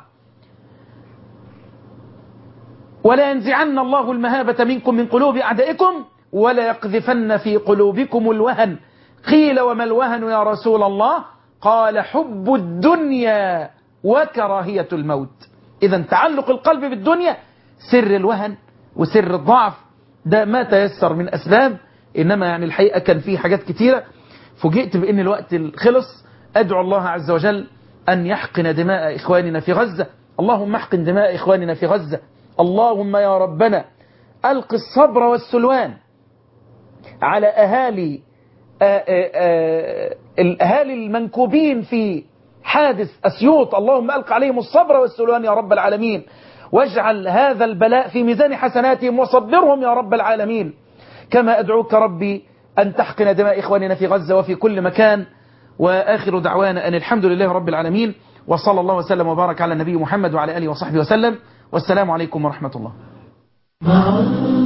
ولا ينزعن الله المهابة منكم من قلوب أعدائكم ولا يقذفن في قلوبكم الوهن قيل وما الوهن يا رسول الله قال حب الدنيا وكراهية الموت إذا تعلق القلب بالدنيا سر الوهن وسر الضعف ده ما تيسر من أسباب إنما يعني الحقيقة كان فيه حاجات كتيرة فوجئت بأن الوقت خلص أدعو الله عز وجل أن يحقن دماء إخواننا في غزة اللهم احقن دماء إخواننا في غزة اللهم يا ربنا ألق الصبر والسلوان على أهالي آآ آآ الأهالي المنكوبين في حادث أسيوط اللهم ألق عليهم الصبر والسلوان يا رب العالمين واجعل هذا البلاء في ميزان حسناتهم وصبرهم يا رب العالمين كما أدعوك ربي أن تحقن دماء إخواننا في غزة وفي كل مكان وآخر دعوانا أن الحمد لله رب العالمين وصلى الله وسلم وبارك على النبي محمد وعلى آله وصحبه وسلم والسلام عليكم ورحمة الله